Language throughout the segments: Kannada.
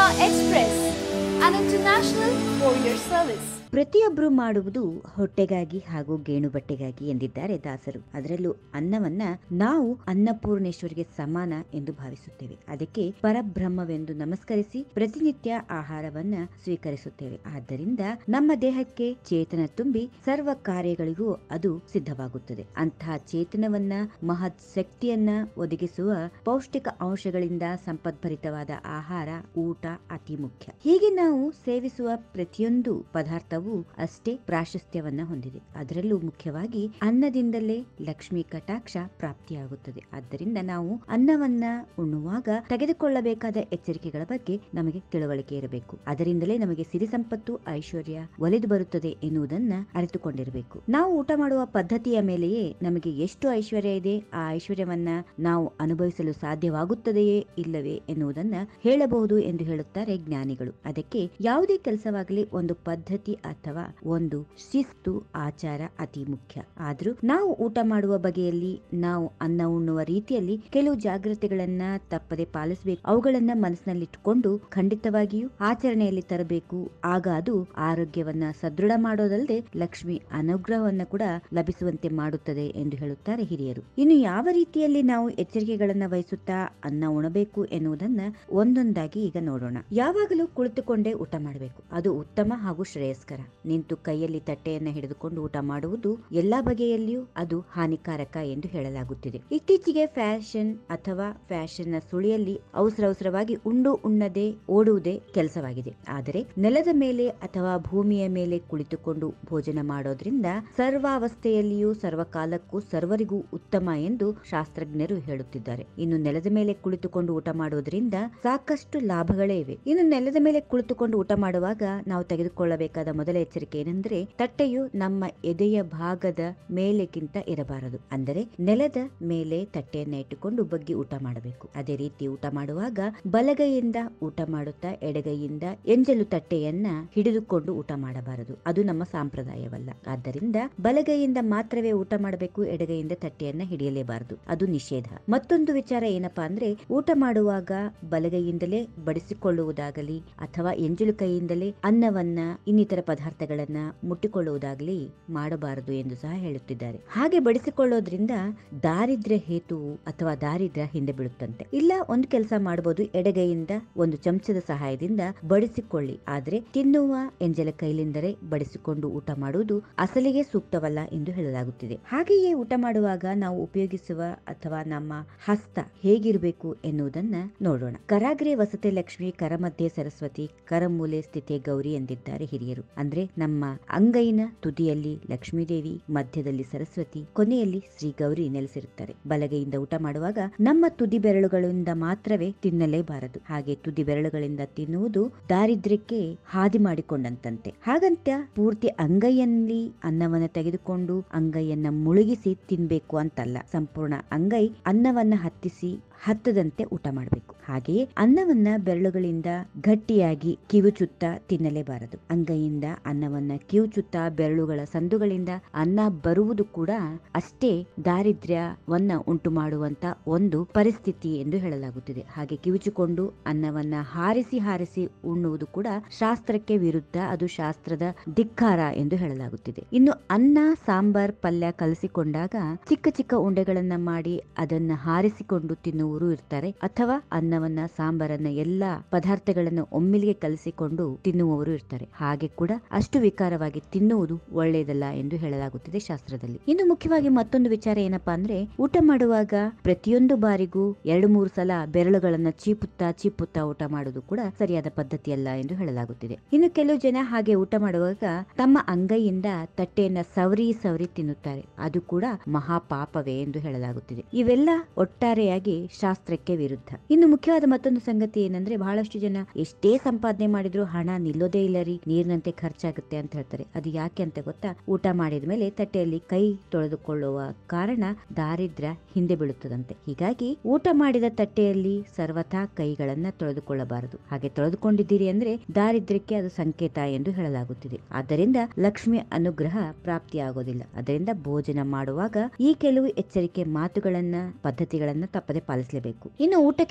Express, an international courier service. ಪ್ರತಿಯೊಬ್ಬರು ಮಾಡುವುದು ಹೊಟ್ಟೆಗಾಗಿ ಹಾಗೂ ಗೇಣು ಬಟ್ಟೆಗಾಗಿ ಎಂದಿದ್ದಾರೆ ದಾಸರು ಅದರಲ್ಲೂ ಅನ್ನವನ್ನ ನಾವು ಅನ್ನಪೂರ್ಣೇಶ್ವರಿಗೆ ಸಮಾನ ಎಂದು ಭಾವಿಸುತ್ತೇವೆ ಅದಕ್ಕೆ ಪರಬ್ರಹ್ಮವೆಂದು ನಮಸ್ಕರಿಸಿ ಪ್ರತಿನಿತ್ಯ ಆಹಾರವನ್ನ ಸ್ವೀಕರಿಸುತ್ತೇವೆ ಆದ್ದರಿಂದ ನಮ್ಮ ದೇಹಕ್ಕೆ ಚೇತನ ತುಂಬಿ ಸರ್ವ ಕಾರ್ಯಗಳಿಗೂ ಅದು ಸಿದ್ಧವಾಗುತ್ತದೆ ಅಂತಹ ಚೇತನವನ್ನ ಮಹತ್ ಶಕ್ತಿಯನ್ನ ಒದಗಿಸುವ ಪೌಷ್ಟಿಕ ಅಂಶಗಳಿಂದ ಸಂಪದ್ಭರಿತವಾದ ಆಹಾರ ಊಟ ಅತಿ ಮುಖ್ಯ ಹೀಗೆ ನಾವು ಸೇವಿಸುವ ಪ್ರತಿಯೊಂದು ಪದಾರ್ಥವು ಅಷ್ಟೇ ಪ್ರಾಶಸ್ತ್ಯವನ್ನ ಹೊಂದಿದೆ ಅದರಲ್ಲೂ ಮುಖ್ಯವಾಗಿ ಅನ್ನದಿಂದಲೇ ಲಕ್ಷ್ಮಿ ಕಟಾಕ್ಷ ಪ್ರಾಪ್ತಿಯಾಗುತ್ತದೆ ಆದ್ದರಿಂದ ನಾವು ಅನ್ನವನ್ನ ಉಣ್ಣುವಾಗ ತೆಗೆದುಕೊಳ್ಳಬೇಕಾದ ಎಚ್ಚರಿಕೆಗಳ ಬಗ್ಗೆ ನಮಗೆ ತಿಳುವಳಿಕೆ ಇರಬೇಕು ಅದರಿಂದಲೇ ನಮಗೆ ಸಿರಿ ಸಂಪತ್ತು ಐಶ್ವರ್ಯ ಒಲಿದು ಬರುತ್ತದೆ ಎನ್ನುವುದನ್ನ ಅರಿತುಕೊಂಡಿರಬೇಕು ನಾವು ಊಟ ಮಾಡುವ ಪದ್ಧತಿಯ ಮೇಲೆಯೇ ನಮಗೆ ಎಷ್ಟು ಐಶ್ವರ್ಯ ಇದೆ ಆ ಐಶ್ವರ್ಯವನ್ನ ನಾವು ಅನುಭವಿಸಲು ಸಾಧ್ಯವಾಗುತ್ತದೆಯೇ ಇಲ್ಲವೇ ಎನ್ನುವುದನ್ನ ಹೇಳಬಹುದು ಎಂದು ಹೇಳುತ್ತಾರೆ ಜ್ಞಾನಿಗಳು ಅದಕ್ಕೆ ಯಾವುದೇ ಕೆಲಸವಾಗಲಿ ಒಂದು ಪದ್ಧತಿ ಅಥವಾ ಒಂದು ಶಿಸ್ತು ಆಚಾರ ಅತಿ ಮುಖ್ಯ ಆದ್ರೂ ನಾವು ಊಟ ಮಾಡುವ ಬಗೆಯಲ್ಲಿ ನಾವು ಅನ್ನ ಉಣ್ಣುವ ರೀತಿಯಲ್ಲಿ ಕೆಲವು ಜಾಗ್ರತೆಗಳನ್ನ ತಪ್ಪದೆ ಪಾಲಿಸಬೇಕು ಅವುಗಳನ್ನ ಮನಸ್ಸಿನಲ್ಲಿಟ್ಟುಕೊಂಡು ಖಂಡಿತವಾಗಿಯೂ ಆಚರಣೆಯಲ್ಲಿ ತರಬೇಕು ಆಗ ಅದು ಆರೋಗ್ಯವನ್ನ ಸದೃಢ ಮಾಡೋದಲ್ಲದೆ ಲಕ್ಷ್ಮಿ ಅನುಗ್ರಹವನ್ನ ಕೂಡ ಲಭಿಸುವಂತೆ ಮಾಡುತ್ತದೆ ಎಂದು ಹೇಳುತ್ತಾರೆ ಹಿರಿಯರು ಇನ್ನು ಯಾವ ರೀತಿಯಲ್ಲಿ ನಾವು ಎಚ್ಚರಿಕೆಗಳನ್ನ ವಹಿಸುತ್ತಾ ಅನ್ನ ಉಣಬೇಕು ಎನ್ನುವುದನ್ನ ಒಂದೊಂದಾಗಿ ಈಗ ನೋಡೋಣ ಯಾವಾಗಲೂ ಕುಳಿತುಕೊಂಡೇ ಊಟ ಮಾಡಬೇಕು ಅದು ಉತ್ತಮ ಹಾಗೂ ಶ್ರೇಯಸ್ಕರ ನಿಂತು ಕೈಯಲ್ಲಿ ತಟ್ಟೆಯನ್ನ ಹಿಡಿದುಕೊಂಡು ಊಟ ಮಾಡುವುದು ಎಲ್ಲಾ ಬಗೆಯಲ್ಲಿಯೂ ಅದು ಹಾನಿಕಾರಕ ಎಂದು ಹೇಳಲಾಗುತ್ತಿದೆ ಇತ್ತೀಚೆಗೆ ಫ್ಯಾಷನ್ ಅಥವಾ ಫ್ಯಾಷನ್ ನ ಸುಳಿಯಲ್ಲಿ ಅವಸರವಸರವಾಗಿ ಉಂಡು ಉಣ್ಣದೆ ಓಡುವುದೇ ಕೆಲಸವಾಗಿದೆ ಆದರೆ ನೆಲದ ಮೇಲೆ ಅಥವಾ ಭೂಮಿಯ ಮೇಲೆ ಕುಳಿತುಕೊಂಡು ಭೋಜನ ಮಾಡೋದ್ರಿಂದ ಸರ್ವಾವಸ್ಥೆಯಲ್ಲಿಯೂ ಸರ್ವಕಾಲಕ್ಕೂ ಸರ್ವರಿಗೂ ಉತ್ತಮ ಎಂದು ಶಾಸ್ತ್ರಜ್ಞರು ಹೇಳುತ್ತಿದ್ದಾರೆ ಇನ್ನು ನೆಲದ ಮೇಲೆ ಕುಳಿತುಕೊಂಡು ಊಟ ಮಾಡುವುದರಿಂದ ಸಾಕಷ್ಟು ಲಾಭಗಳೇ ಇವೆ ಇನ್ನು ನೆಲದ ಮೇಲೆ ಕುಳಿತುಕೊಂಡು ಊಟ ಮಾಡುವಾಗ ನಾವು ತೆಗೆದುಕೊಳ್ಳಬೇಕಾದ ಮೊದಲ ಎಚ್ಚರಿಕೆ ಏನೆಂದರೆ ತಟ್ಟೆಯು ನಮ್ಮ ಎದೆಯ ಭಾಗದ ಮೇಲೆಗಿಂತ ಇರಬಾರದು ಅಂದರೆ ನೆಲದ ಮೇಲೆ ತಟ್ಟೆಯನ್ನ ಇಟ್ಟುಕೊಂಡು ಬಗ್ಗಿ ಊಟ ಮಾಡಬೇಕು ಅದೇ ರೀತಿ ಊಟ ಮಾಡುವಾಗ ಬಲಗೈಯಿಂದ ಊಟ ಮಾಡುತ್ತಾ ಎಡಗೈಯಿಂದ ಎಂಜಲು ತಟ್ಟೆಯನ್ನ ಹಿಡಿದುಕೊಂಡು ಊಟ ಮಾಡಬಾರದು ಅದು ನಮ್ಮ ಸಂಪ್ರದಾಯವಲ್ಲ ಆದ್ದರಿಂದ ಬಲಗೈಯಿಂದ ಮಾತ್ರವೇ ಊಟ ಮಾಡಬೇಕು ಎಡಗೈಯಿಂದ ತಟ್ಟೆಯನ್ನ ಹಿಡಿಯಲೇಬಾರದು ಅದು ನಿಷೇಧ ಮತ್ತೊಂದು ವಿಚಾರ ಏನಪ್ಪಾ ಅಂದ್ರೆ ಊಟ ಮಾಡುವಾಗ ಬಲಗೈಯಿಂದಲೇ ಬಡಿಸಿಕೊಳ್ಳುವುದಾಗಲಿ ಅಥವಾ ಎಂಜಲು ಕೈಯಿಂದಲೇ ಅನ್ನವನ್ನ ಇನ್ನಿತರ ಪದಾರ್ಥಗಳನ್ನ ಮುಟ್ಟಿಕೊಳ್ಳುವುದಾಗಲಿ ಮಾಡಬಾರದು ಎಂದು ಸಹ ಹೇಳುತ್ತಿದ್ದಾರೆ ಹಾಗೆ ಬಡಿಸಿಕೊಳ್ಳೋದ್ರಿಂದ ದಾರಿದ್ರ್ಯ ಹೇತು ಅಥವಾ ದಾರಿದ್ರ್ಯ ಹಿಂದೆ ಬೀಳುತ್ತಂತೆ ಇಲ್ಲ ಒಂದು ಕೆಲಸ ಮಾಡಬಹುದು ಎಡಗೈಯಿಂದ ಒಂದು ಚಮಚದ ಸಹಾಯದಿಂದ ಬಡಿಸಿಕೊಳ್ಳಿ ಆದ್ರೆ ತಿನ್ನುವ ಎಂಜಲ ಕೈಲಿಂದಲೇ ಬಡಿಸಿಕೊಂಡು ಊಟ ಮಾಡುವುದು ಅಸಲಿಗೆ ಸೂಕ್ತವಲ್ಲ ಎಂದು ಹೇಳಲಾಗುತ್ತಿದೆ ಹಾಗೆಯೇ ಊಟ ಮಾಡುವಾಗ ನಾವು ಉಪಯೋಗಿಸುವ ಅಥವಾ ನಮ್ಮ ಹಸ್ತ ಹೇಗಿರಬೇಕು ಎನ್ನುವುದನ್ನ ನೋಡೋಣ ಕರಾಗ್ರೆ ವಸತೆ ಲಕ್ಷ್ಮಿ ಕರಮಧ್ಯೆ ಸರಸ್ವತಿ ಕರಮೂಲೆ ಸ್ಥಿತಿ ಗೌರಿ ಎಂದಿದ್ದಾರೆ ಹಿರಿಯರು ಅಂದ್ರೆ ನಮ್ಮ ಅಂಗೈನ ತುದಿಯಲ್ಲಿ ಲಕ್ಷ್ಮೀದೇವಿ ಮಧ್ಯದಲ್ಲಿ ಸರಸ್ವತಿ ಕೊನೆಯಲ್ಲಿ ಶ್ರೀ ಗೌರಿ ನೆಲೆಸಿರುತ್ತಾರೆ ಬಲಗೈಯಿಂದ ಊಟ ಮಾಡುವಾಗ ನಮ್ಮ ತುದಿ ಬೆರಳುಗಳಿಂದ ಮಾತ್ರವೇ ತಿನ್ನಲೇಬಾರದು ಹಾಗೆ ತುದಿ ಬೆರಳುಗಳಿಂದ ತಿನ್ನುವುದು ದಾರಿದ್ರ್ಯಕ್ಕೆ ಹಾದಿ ಮಾಡಿಕೊಂಡಂತಂತೆ ಹಾಗಂತ ಪೂರ್ತಿ ಅಂಗೈಯಲ್ಲಿ ಅನ್ನವನ್ನ ತೆಗೆದುಕೊಂಡು ಅಂಗೈಯನ್ನ ಮುಳುಗಿಸಿ ತಿನ್ಬೇಕು ಅಂತಲ್ಲ ಸಂಪೂರ್ಣ ಅಂಗೈ ಅನ್ನವನ್ನ ಹತ್ತಿಸಿ ಹತ್ತದಂತೆ ಊಟ ಮಾಡಬೇಕು ಹಾಗೆಯೇ ಅನ್ನವನ್ನ ಬೆರಳುಗಳಿಂದ ಗಟ್ಟಿಯಾಗಿ ಕಿವುಚುತ್ತಾ ತಿನ್ನಲೇಬಾರದು ಅಂಗೈಯಿಂದ ಅನ್ನವನ್ನ ಕಿವುಚುತ್ತಾ ಬೆರಳುಗಳ ಸಂದುಗಳಿಂದ ಅನ್ನ ಬರುವುದು ಕೂಡ ಅಷ್ಟೇ ದಾರಿದ್ರ್ಯವನ್ನ ಉಂಟು ಮಾಡುವಂತ ಒಂದು ಪರಿಸ್ಥಿತಿ ಎಂದು ಹೇಳಲಾಗುತ್ತಿದೆ ಹಾಗೆ ಕಿವುಚಿಕೊಂಡು ಅನ್ನವನ್ನ ಹಾರಿಸಿ ಹಾರಿಸಿ ಉಣ್ಣುವುದು ಕೂಡ ಶಾಸ್ತ್ರಕ್ಕೆ ವಿರುದ್ಧ ಅದು ಶಾಸ್ತ್ರದ ಧಿಕ್ಕಾರ ಎಂದು ಹೇಳಲಾಗುತ್ತಿದೆ ಇನ್ನು ಅನ್ನ ಸಾಂಬಾರ್ ಪಲ್ಯ ಕಲಸಿಕೊಂಡಾಗ ಚಿಕ್ಕ ಚಿಕ್ಕ ಉಂಡೆಗಳನ್ನ ಮಾಡಿ ಅದನ್ನ ಹಾರಿಸಿಕೊಂಡು ತಿನ್ನುವರು ಇರ್ತಾರೆ ಅಥವಾ ಅನ್ನವನ್ನ ಸಾಂಬಾರನ್ನ ಎಲ್ಲಾ ಪದಾರ್ಥಗಳನ್ನು ಒಮ್ಮೆಲಿಗೆ ಕಲಸಿಕೊಂಡು ತಿನ್ನುವವರು ಇರ್ತಾರೆ ಹಾಗೆ ಕೂಡ ಅಷ್ಟು ವಿಕಾರವಾಗಿ ತಿನ್ನುವುದು ಒಳ್ಳೆಯದಲ್ಲ ಎಂದು ಹೇಳಲಾಗುತ್ತಿದೆ ಶಾಸ್ತ್ರದಲ್ಲಿ ಇನ್ನು ಮುಖ್ಯವಾಗಿ ಮತ್ತೊಂದು ವಿಚಾರ ಏನಪ್ಪಾ ಅಂದ್ರೆ ಊಟ ಮಾಡುವಾಗ ಪ್ರತಿಯೊಂದು ಬಾರಿಗೂ ಎರಡು ಮೂರು ಸಲ ಬೆರಳುಗಳನ್ನ ಚೀಪುತ್ತಾ ಚೀಪುತ್ತಾ ಊಟ ಮಾಡುವುದು ಕೂಡ ಸರಿಯಾದ ಪದ್ಧತಿಯಲ್ಲ ಎಂದು ಹೇಳಲಾಗುತ್ತಿದೆ ಇನ್ನು ಕೆಲವು ಜನ ಹಾಗೆ ಊಟ ಮಾಡುವಾಗ ತಮ್ಮ ಅಂಗೈಯಿಂದ ತಟ್ಟೆಯನ್ನ ಸವರಿ ಸವರಿ ತಿನ್ನುತ್ತಾರೆ ಅದು ಕೂಡ ಮಹಾಪಾಪವೇ ಎಂದು ಹೇಳಲಾಗುತ್ತಿದೆ ಇವೆಲ್ಲ ಒಟ್ಟಾರೆಯಾಗಿ ಶಾಸ್ತ್ರಕ್ಕೆ ವಿರುದ್ಧ ಇನ್ನು ಮುಖ್ಯವಾದ ಮತ್ತೊಂದು ಸಂಗತಿ ಏನಂದ್ರೆ ಬಹಳಷ್ಟು ಜನ ಎಷ್ಟೇ ಸಂಪಾದನೆ ಮಾಡಿದ್ರು ಹಣ ನಿಲ್ಲೋದೇ ಇಲ್ಲ ರೀ ನೀರಿನಂತೆ ಖರ್ಚಾಗುತ್ತೆ ಅಂತ ಹೇಳ್ತಾರೆ ಅದು ಯಾಕೆ ಅಂತ ಗೊತ್ತಾ ಊಟ ಮಾಡಿದ ಮೇಲೆ ತಟ್ಟೆಯಲ್ಲಿ ಕೈ ತೊಳೆದುಕೊಳ್ಳುವ ಕಾರಣ ದಾರಿದ್ರ್ಯ ಹಿಂದೆ ಬೀಳುತ್ತದಂತೆ ಹೀಗಾಗಿ ಊಟ ಮಾಡಿದ ತಟ್ಟೆಯಲ್ಲಿ ಸರ್ವಥಾ ಕೈಗಳನ್ನ ತೊಳೆದುಕೊಳ್ಳಬಾರದು ಹಾಗೆ ತೊಳೆದುಕೊಂಡಿದ್ದೀರಿ ಅಂದ್ರೆ ದಾರಿದ್ರ್ಯಕ್ಕೆ ಅದು ಸಂಕೇತ ಎಂದು ಹೇಳಲಾಗುತ್ತಿದೆ ಆದ್ದರಿಂದ ಲಕ್ಷ್ಮಿ ಅನುಗ್ರಹ ಪ್ರಾಪ್ತಿಯಾಗೋದಿಲ್ಲ ಅದರಿಂದ ಭೋಜನ ಮಾಡುವಾಗ ಈ ಕೆಲವು ಎಚ್ಚರಿಕೆ ಮಾತುಗಳನ್ನ ಪದ್ಧತಿಗಳನ್ನ ತಪ್ಪದೆ ಪಾಲಿಸಲೇಬೇಕು ಇನ್ನು ಊಟಕ್ಕೆ ಕುಳಿತಾಗ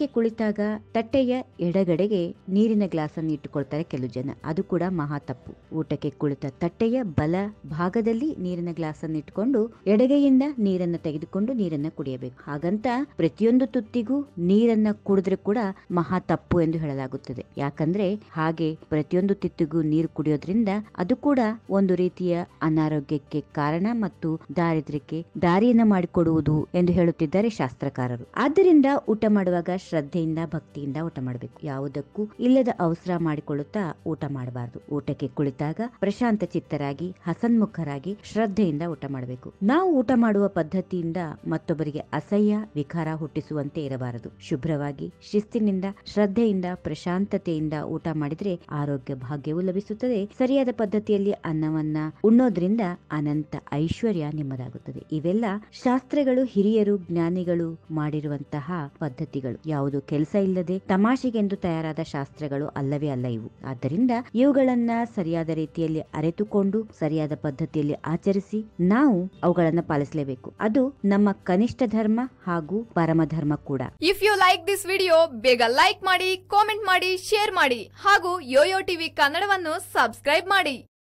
ಕುಳಿತಾಗ ತಟ್ಟೆಯ ಎಡಗಡೆಗೆ ನೀರಿನ ಗ್ಲಾಸ್ ಅನ್ನು ಇಟ್ಟುಕೊಳ್ತಾರೆ ಕೆಲವು ಜನ ಅದು ಕೂಡ ಮಹಾ ತಪ್ಪು ಊಟಕ್ಕೆ ಕುಳಿತ ತಟ್ಟೆಯ ಬಲ ಭಾಗದಲ್ಲಿ ನೀರಿನ ಗ್ಲಾಸ್ ಅನ್ನು ಇಟ್ಕೊಂಡು ಎಡಗೈಯಿಂದ ನೀರನ್ನ ತೆಗೆದುಕೊಂಡು ನೀರನ್ನ ಕುಡಿಯಬೇಕು ಹಾಗಂತ ಪ್ರತಿಯೊಂದು ತುತ್ತಿಗೂ ನೀರನ್ನ ಕುಡಿದ್ರೆ ಕೂಡ ಮಹಾ ತಪ್ಪು ಎಂದು ಹೇಳಲಾಗುತ್ತದೆ ಯಾಕಂದ್ರೆ ಹಾಗೆ ಪ್ರತಿಯೊಂದು ತುತ್ತಿಗೂ ನೀರು ಕುಡಿಯೋದ್ರಿಂದ ಅದು ಕೂಡ ಒಂದು ರೀತಿಯ ಅನಾರೋಗ್ಯಕ್ಕೆ ಕಾರಣ ಮತ್ತು ದಾರಿದ್ರ್ಯಕ್ಕೆ ದಾರಿಯನ್ನ ಮಾಡಿಕೊಡುವುದು ಎಂದು ಹೇಳುತ್ತಿದ್ದಾರೆ ಶಾಸ್ತ್ರಕಾರರು ಆದ್ದರಿಂದ ಊಟ ಮಾಡುವಾಗ ಶ್ರದ್ಧೆಯಿಂದ ಭಕ್ತಿಯಿಂದ ಊಟ ಮಾಡಬೇಕು ಯಾವುದಕ್ಕೂ ಇಲ್ಲದ ಅವಸರ ಮಾಡಿಕೊಳ್ಳುತ್ತಾ ಊಟ ಮಾಡಬಾರದು ಊಟಕ್ಕೆ ಕುಳಿತಾಗ ಪ್ರಶಾಂತ ಚಿತ್ತರಾಗಿ ಹಸನ್ಮುಖರಾಗಿ ಶ್ರದ್ಧೆಯಿಂದ ಊಟ ಮಾಡಬೇಕು ನಾವು ಊಟ ಮಾಡುವ ಪದ್ಧತಿಯಿಂದ ಮತ್ತೊಬ್ಬರಿಗೆ ಅಸಹ್ಯ ವಿಕಾರ ಹುಟ್ಟಿಸುವಂತೆ ಇರಬಾರದು ಶುಭ್ರವಾಗಿ ಶಿಸ್ತಿನಿಂದ ಶ್ರದ್ಧೆಯಿಂದ ಪ್ರಶಾಂತತೆಯಿಂದ ಊಟ ಮಾಡಿದ್ರೆ ಆರೋಗ್ಯ ಭಾಗ್ಯವು ಲಭಿಸುತ್ತದೆ ಸರಿಯಾದ ಪದ್ಧತಿಯಲ್ಲಿ ಅನ್ನವನ್ನ ಉಣ್ಣೋದ್ರಿಂದ ಅನಂತ ಐಶ್ವರ್ಯ ನಿಮ್ಮದಾಗುತ್ತದೆ ಇವೆಲ್ಲ ಶಾಸ್ತ್ರಗಳು ಹಿರಿಯರು ಜ್ಞಾನಿಗಳು ಮಾಡಿರುವಂತಹ ಪದ್ಧತಿಗಳು ಯಾವುದು ಕೆಲಸ ಇಲ್ಲದೆ ತಮಾಷೆಗೆಂದು ತಯಾರಾದ ಶಾಸ್ತ್ರಗಳು ಅಲ್ಲವೇ ಅಲ್ಲ ಇವು ಆದ್ದರಿಂದ ಇವುಗಳನ್ನ ಸರಿಯಾದ ರೀತಿಯಲ್ಲಿ ಅರಿತುಕೊಂಡು ಸರಿಯಾದ ಪದ್ಧತಿಯಲ್ಲಿ ಆಚರಿಸಿ ನಾವು ಅವುಗಳನ್ನ ಪಾಲಿಸಲೇಬೇಕು ಅದು ನಮ್ಮ ಕನಿಷ್ಠ ಧರ್ಮ ಹಾಗೂ ಪರಮ ಧರ್ಮ ಕೂಡ if you like this video ಬೇಗ ಲೈಕ್ ಮಾಡಿ ಕಾಮೆಂಟ್ ಮಾಡಿ ಶೇರ್ ಮಾಡಿ ಹಾಗೂ ಯೋಯೋ ಟಿವಿ ಕನ್ನಡವನ್ನು ಸಬ್ಸ್ಕ್ರೈಬ್ ಮಾಡಿ